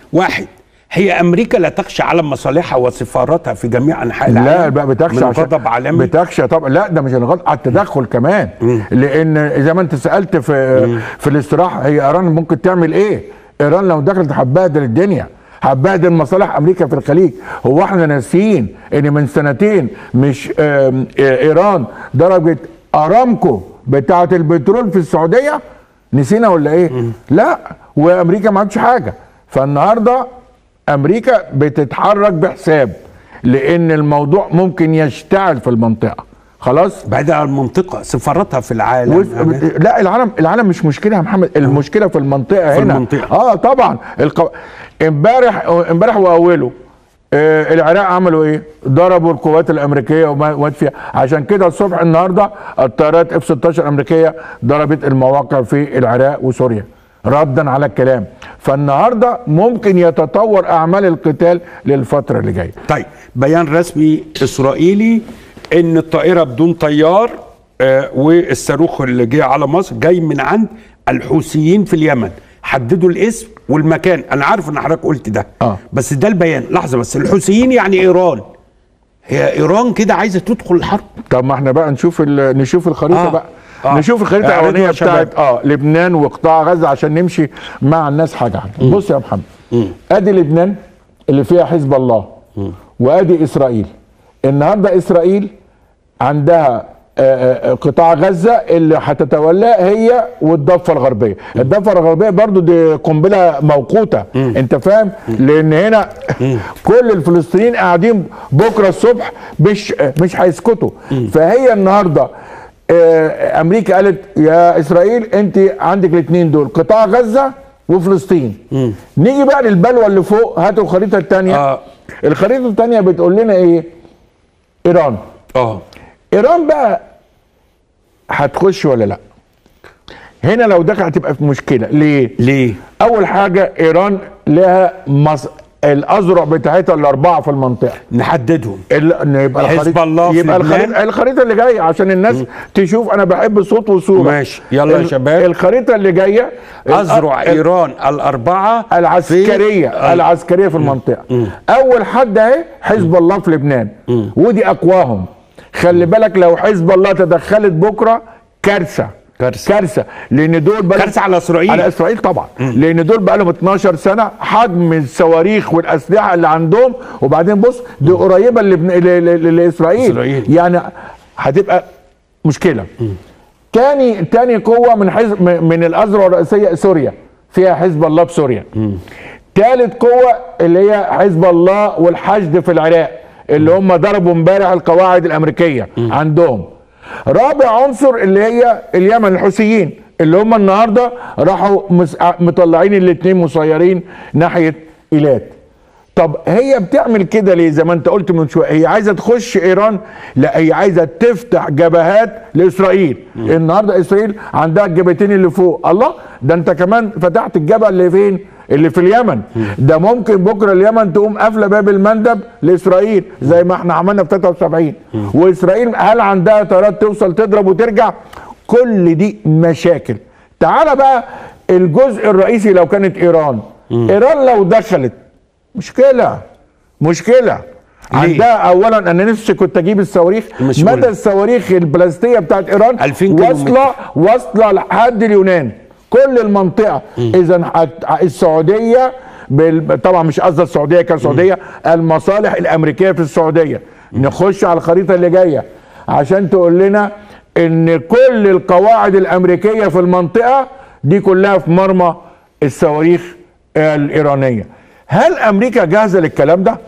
واحد هي امريكا لا تخشى على مصالحها وسفاراتها في جميع انحاء العالم لا بقى بتخشى من عشان غضب عالمي بتخشى طبعا لا ده مش الغضب على التدخل كمان لان زي ما انت سالت في في الاستراحه هي ايران ممكن تعمل ايه؟ ايران لو دخلت هتبهدل الدنيا هتبهدل مصالح امريكا في الخليج هو احنا ناسيين ان من سنتين مش آم، آه، ايران ضربت ارامكو بتاعه البترول في السعوديه نسينا ولا ايه؟ لا وامريكا ما عملتش حاجه فالنهارده امريكا بتتحرك بحساب لان الموضوع ممكن يشتعل في المنطقه خلاص بعيدا عن المنطقه سفاراتها في العالم وف... لا العالم العالم مش مشكله يا محمد المشكله في المنطقه في هنا المنطقة. اه طبعا الق... امبارح امبارح واوله آه العراق عملوا ايه؟ ضربوا القوات الامريكيه وما ومات فيها عشان كده الصبح النهارده الطيارات اف 16 امريكيه ضربت المواقع في العراق وسوريا ردا على الكلام فالنهارده ممكن يتطور اعمال القتال للفتره اللي جايه طيب بيان رسمي اسرائيلي ان الطائره بدون طيار آه والصاروخ اللي جه على مصر جاي من عند الحوثيين في اليمن حددوا الاسم والمكان انا عارف ان حضرتك قلت ده آه. بس ده البيان لحظه بس الحوثيين يعني ايران هي ايران كده عايزه تدخل الحرب طب ما احنا بقى نشوف ال- نشوف الخريطه آه. آه. بقى آه. آه. نشوف الخريطه اعرضوا الاولانيه يا شباب. بتاعت اه لبنان وقطاع غزه عشان نمشي مع الناس حاجه حاجه بص يا محمد ادي لبنان اللي فيها حزب الله وادي اسرائيل النهارده اسرائيل عندها آه، آه، قطاع غزه اللي هتتولاه هي والضفه الغربيه الضفه الغربيه برضو دي قنبله موقوته انت فاهم لان هنا كل الفلسطينيين قاعدين بكره الصبح مش مش هيسكتوا فهي النهارده آه، امريكا قالت يا اسرائيل انت عندك الاثنين دول قطاع غزه وفلسطين نيجي بقى للبلوه اللي فوق هاتوا الخريطه الثانيه آه. الخريطه الثانيه بتقول لنا ايه ايران اه ايران بقى هتخش ولا لا هنا لو دخل هتبقى في مشكله ليه ليه اول حاجه ايران لها مص... الاذرع بتاعتها الاربعه في المنطقه نحددهم ال... إن يبقى حزب الخريطة الله في يبقى لبنان. الخريطة, الخريطه اللي جايه عشان الناس يشوف انا بحب صوت وصوره ماشي. يلا يا ال- شباب. الخريطه اللي جايه اذرع ال- ايران الاربعه العسكريه في- العسكريه في المنطقه اول حد اهي حزب الله في لبنان ودي اقواهم خلي بالك لو حزب الله تدخلت بكره كارثه كارثة. كارثه لان دول بقى كارثه على اسرائيل على اسرائيل طبعا لان دول بقى لهم 12 سنه حجم الصواريخ والاسلحه اللي عندهم وبعدين بص دي قريبه لبن... ل... ل... ل... لاسرائيل إسرائيل. يعني هتبقى مشكله تاني تاني قوه من حزب من الاذرع الرئيسيه سوريا فيها حزب الله بسوريا تالت قوه اللي هي حزب الله والحشد في العراق اللي هم ضربوا امبارح القواعد الامريكيه عندهم رابع عنصر اللي هي اليمن الحوثيين اللي هم النهارده راحوا مس- مطلعين الاثنين مسيرين ناحيه ايلات طب هي بتعمل كده ليه زي ما انت قلت من شويه هي عايزه تخش ايران لا هي عايزه تفتح جبهات لاسرائيل النهارده اسرائيل عندها الجبهتين اللي فوق الله ده انت كمان فتحت الجبهه اللي فين اللي في اليمن ده ممكن بكره اليمن تقوم قافله باب المندب لاسرائيل زي ما احنا عملنا في 73 واسرائيل هل عندها طيارات توصل تضرب وترجع كل دي مشاكل تعال بقى الجزء الرئيسي لو كانت ايران ايران لو دخلت مشكله مشكله عندها اولا انا نفسي كنت اجيب الصواريخ مش مدى مهم. الصواريخ البلاستيه بتاعت ايران 2000 كيلومتر. واصله واصله لحد اليونان كل المنطقه اذا هت- السعوديه بال... طبعا مش قصدي السعوديه كسعوديه المصالح الامريكيه في السعوديه نخش على الخريطه اللي جايه عشان تقول لنا ان كل القواعد الامريكيه في المنطقه دي كلها في مرمى الصواريخ الايرانيه هل امريكا جاهزه للكلام ده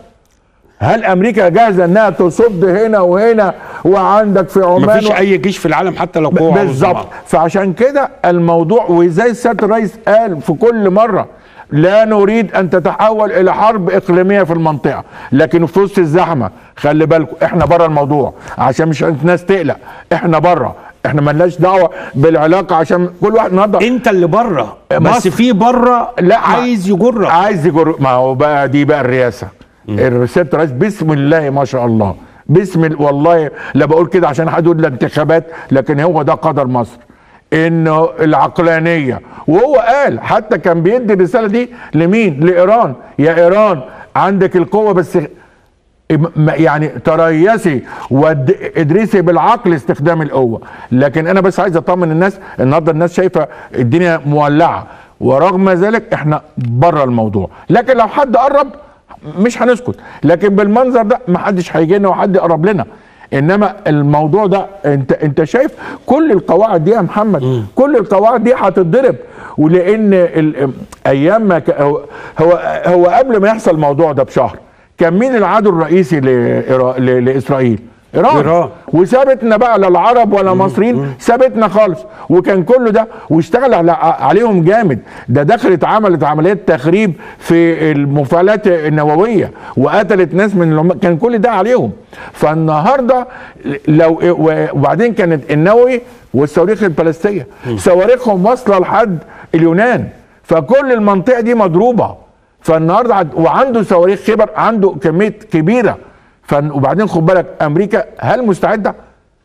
هل امريكا جاهزه انها تصد هنا وهنا وعندك في عمان مفيش و... اي جيش في العالم حتى لو قوه بالظبط عظمى. فعشان كده الموضوع وزي سياده الرئيس قال في كل مره لا نريد ان تتحول الى حرب اقليميه في المنطقه لكن في وسط الزحمه خلي بالكم احنا بره الموضوع عشان مش الناس تقلق احنا بره احنا ملناش دعوه بالعلاقه عشان كل واحد النهارده انت اللي بره بس مصر. في بره لا عايز يجرك عايز يجر ما هو بقى دي بقى الرئاسه الرئاسه الرئيس بسم الله ما شاء الله بسم ال- والله لا بقول كده عشان حد يقول الانتخابات لكن هو ده قدر مصر انه العقلانيه وهو قال حتى كان بيدي الرساله دي لمين لايران يا ايران عندك القوه بس م- يعني تريسي وادرسي بالعقل استخدام القوه لكن انا بس عايز اطمن الناس النهارده الناس شايفه الدنيا مولعه ورغم ذلك احنا بره الموضوع لكن لو حد قرب مش هنسكت لكن بالمنظر ده ما حدش هيجي لنا وحد يقرب لنا انما الموضوع ده انت انت شايف كل القواعد دي يا محمد كل القواعد دي هتتضرب ولان ال- ايام ما ك- هو هو هو قبل ما يحصل الموضوع ده بشهر كان مين العدو الرئيسي لإيرا- ل- لاسرائيل؟ ايران إيران. وسابتنا بقى لا العرب ولا مصريين سابتنا خالص وكان كله ده واشتغل على عليهم جامد ده دخلت عملت عمليات تخريب في المفاعلات النوويه وقتلت ناس من العم... كان كل ده عليهم فالنهارده لو وبعدين كانت النووي والصواريخ البالستيه صواريخهم واصله لحد اليونان فكل المنطقه دي مضروبه فالنهارده عد- وعنده صواريخ خبر عنده كميه كبيره ف وبعدين خد بالك امريكا هل مستعده؟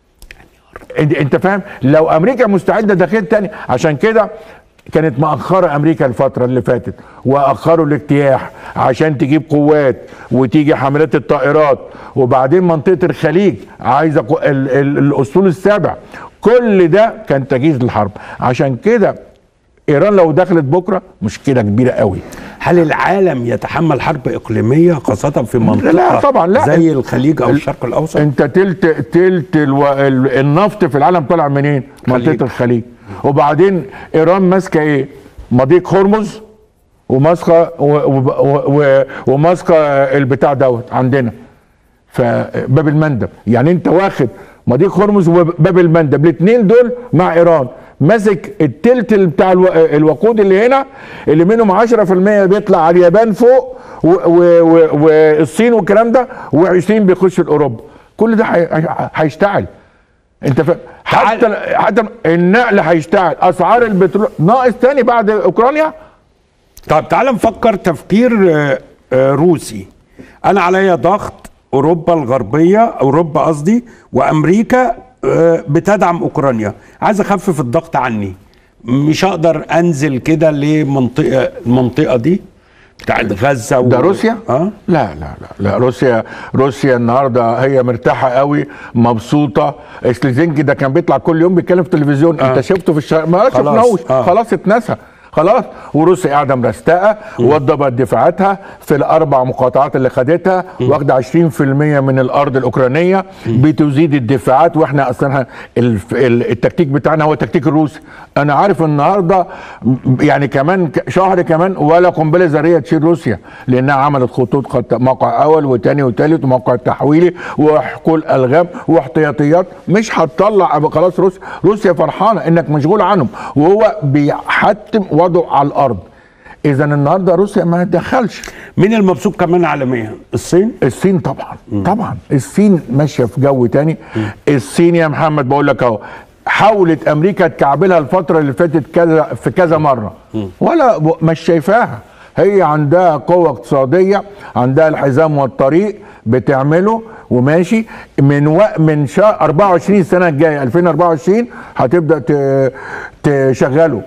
انت انت فاهم؟ لو امريكا مستعده ده خير تاني عشان كده كانت مأخرة أمريكا الفترة اللي فاتت وأخروا الاجتياح عشان تجيب قوات وتيجي حملات الطائرات وبعدين منطقة الخليج عايزة قو- ال- ال- الأسطول السابع كل ده كان تجهيز للحرب عشان كده إيران لو دخلت بكرة مشكلة كبيرة قوي هل العالم يتحمل حرب اقليميه خاصه في منطقه لا طبعا لا زي الخليج او الشرق الاوسط انت تلت تلت الو... ال- النفط في العالم طالع منين؟ خليج. منطقه الخليج وبعدين ايران ماسكه ايه؟ مضيق هرمز وماسكه و... و... و... وماسكه البتاع دوت عندنا فباب المندب يعني انت واخد مضيق هرمز وباب المندب الاثنين دول مع ايران ماسك التلت ال- بتاع الو... الوقود اللي هنا اللي منهم 10% بيطلع على اليابان فوق و... و... و... والصين والكلام ده و20 بيخش لاوروبا كل ده هي- هي- هيشتعل انت فاهم تعال- حتى حتى النقل هيشتعل اسعار البترول ناقص تاني بعد اوكرانيا طب تعال نفكر تفكير آه، آه، روسي انا عليا ضغط اوروبا الغربيه اوروبا قصدي وامريكا آه، بتدعم اوكرانيا عايز اخفف الضغط عني مش هقدر انزل كده لمنطقه المنطقه دي بتاعت غزه و... ده روسيا؟ اه لا لا لا لا روسيا روسيا النهارده هي مرتاحه قوي مبسوطه سليزنكي ده كان بيطلع كل يوم بيتكلم في التلفزيون آه. انت شفته في الشارع ما خلاص. شفناهوش آه. خلاص اتنسى خلاص وروسيا قاعده مرستقه وضبت دفاعاتها في الاربع مقاطعات اللي خدتها واخده 20% من الارض الاوكرانيه بتزيد الدفاعات واحنا اصلا الف- ال- التكتيك بتاعنا هو التكتيك الروسي انا عارف النهارده م- يعني كمان ك- شهر كمان ولا قنبله ذريه تشيل روسيا لانها عملت خطوط خط موقع اول وثاني وثالث وموقع تحويلي وحقول الغام واحتياطيات مش هتطلع خلاص روسيا روسيا فرحانه انك مشغول عنهم وهو بيحتم وضعه على الارض اذا النهارده روسيا ما تدخلش مين المبسوط كمان عالميا الصين الصين طبعا طبعا الصين ماشيه في جو تاني الصين يا محمد بقول لك اهو حاولت امريكا تكعبلها الفتره اللي فاتت كذا في كذا مره ولا ب- مش شايفاها هي عندها قوه اقتصاديه عندها الحزام والطريق بتعمله وماشي من و... من شهر 24 سنه الجايه 2024 هتبدا ت... تشغله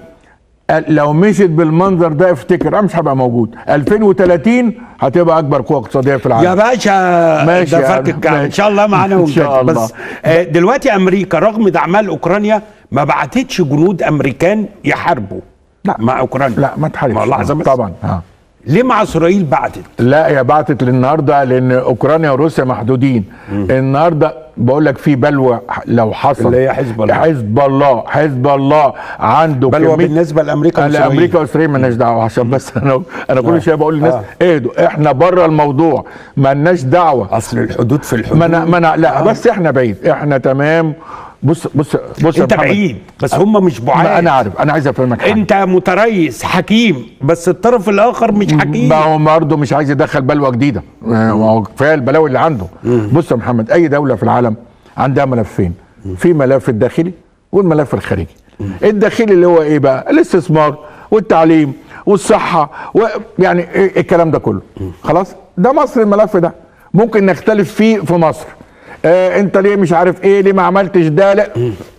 لو مشيت بالمنظر ده افتكر انا مش هبقى موجود 2030 هتبقى اكبر قوه اقتصاديه في العالم يا باشا ماشي ده يا فرق عم، الكعب ان ماشي. شاء الله معانا إن شاء ونجد. الله. بس آه، دلوقتي امريكا رغم دعمها لاوكرانيا ما بعتتش جنود امريكان يحاربوا لا. مع اوكرانيا لا ما تحاربش ما لحظه بس طبعا ها. ليه مع اسرائيل بعتت لا يا بعتت للنهارده لان اوكرانيا وروسيا محدودين النهارده بقول لك في بلوى لو حصل اللي هي حزب الله. حزب الله حزب الله عنده بلوى كمية- بالنسبه لامريكا وإسرائيل. لامريكا واسرائيل مالناش دعوه عشان بس انا انا كل شويه بقول للناس آه. اهدوا احنا بره الموضوع مالناش دعوه اصل الحدود في الحدود ما انا ما أنا- لا بس احنا بعيد احنا تمام بص بص بص يا انت محمد. بعيد بس هم مش بعاد ما انا عارف انا عايز افهمك حاجه انت متريس حكيم بس الطرف الاخر مش حكيم ما هو برضه مش عايز يدخل بلوى جديده ما هو كفايه البلاوي اللي عنده بص يا محمد اي دوله في العالم عندها ملفين في ملف الداخلي والملف الخارجي الداخلي اللي هو ايه بقى الاستثمار والتعليم والصحه ويعني إيه الكلام ده كله خلاص ده مصر الملف ده ممكن نختلف فيه في مصر آه انت ليه مش عارف ايه ليه ما عملتش ده لا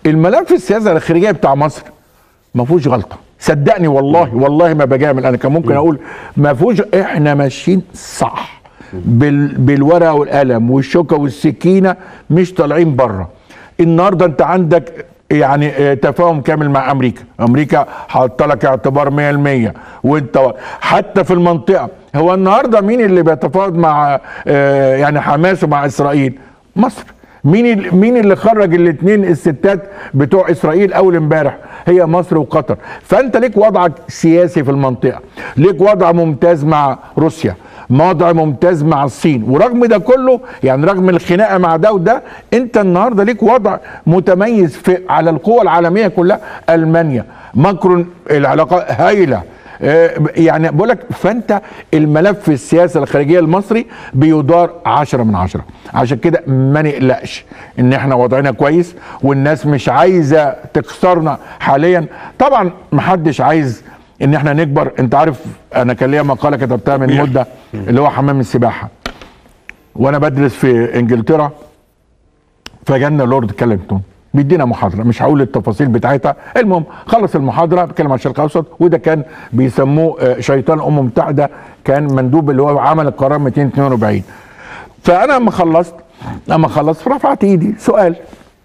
الملف السياسه الخارجيه بتاع مصر ما فيهوش غلطه صدقني والله والله ما بجامل انا كان ممكن اقول ما فيهوش احنا ماشيين صح بال بالورقه والقلم والشوكه والسكينه مش طالعين بره النهارده انت عندك يعني آه، تفاهم كامل مع امريكا امريكا حاطه لك اعتبار 100% وانت حتى في المنطقه هو النهارده مين اللي بيتفاوض مع آه، يعني حماس ومع اسرائيل مصر مين ال- مين اللي خرج الاثنين الستات بتوع اسرائيل اول امبارح هي مصر وقطر فانت ليك وضعك سياسي في المنطقه ليك وضع ممتاز مع روسيا وضع ممتاز مع الصين ورغم ده كله يعني رغم الخناقه مع ده وده انت النهارده ليك وضع متميز في على القوى العالميه كلها المانيا ماكرون العلاقات هايله آه، يعني بقول لك فانت الملف السياسه الخارجيه المصري بيدار عشرة من عشرة عشان كده ما نقلقش ان احنا وضعنا كويس والناس مش عايزه تكسرنا حاليا طبعا محدش عايز ان احنا نكبر انت عارف انا كان ليا مقاله كتبتها من مده اللي هو حمام السباحه وانا بدرس في انجلترا فجانا لورد كلينتون بيدينا محاضره مش هقول التفاصيل بتاعتها المهم خلص المحاضره بيتكلم عن الشرق الاوسط وده كان بيسموه آه، شيطان الامم المتحده كان مندوب اللي هو عمل القرار 242 فانا لما خلصت لما خلصت رفعت ايدي سؤال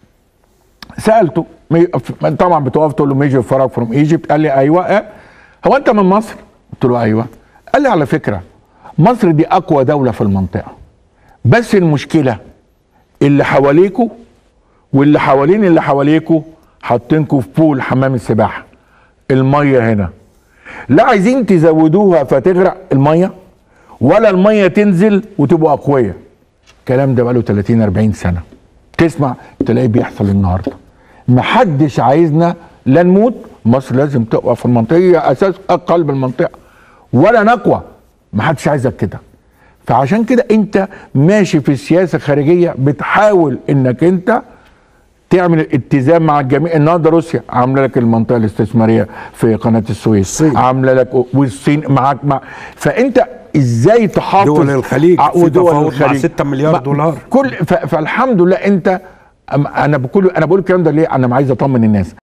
سالته مي- طبعا بتقف تقول له ميجر فراغ فروم ايجيبت قال لي ايوه آه. هو انت من مصر؟ قلت له ايوه قال لي على فكره مصر دي اقوى دوله في المنطقه بس المشكله اللي حواليكوا واللي حوالين اللي حواليكوا حاطينكوا في بول حمام السباحه الميه هنا لا عايزين تزودوها فتغرق الميه ولا الميه تنزل وتبقوا اقوياء الكلام ده بقاله 30 40 سنه تسمع تلاقيه بيحصل النهارده محدش عايزنا لا نموت مصر لازم تقوى في المنطقه هي اساس قلب المنطقه ولا نقوى محدش عايزك كده فعشان كده انت ماشي في السياسه الخارجيه بتحاول انك انت تعمل اتزان مع الجميع النهارده روسيا عامله لك المنطقه الاستثماريه في قناه السويس الصين. عامله لك والصين معاك مع فانت ازاي تحافظ دول الخليج ع- في ودول تفاوض مع الخليج 6 مليار ما- دولار. كل ف- فالحمد لله انت أم- انا بقول انا بقول الكلام ده ليه انا عايز اطمن الناس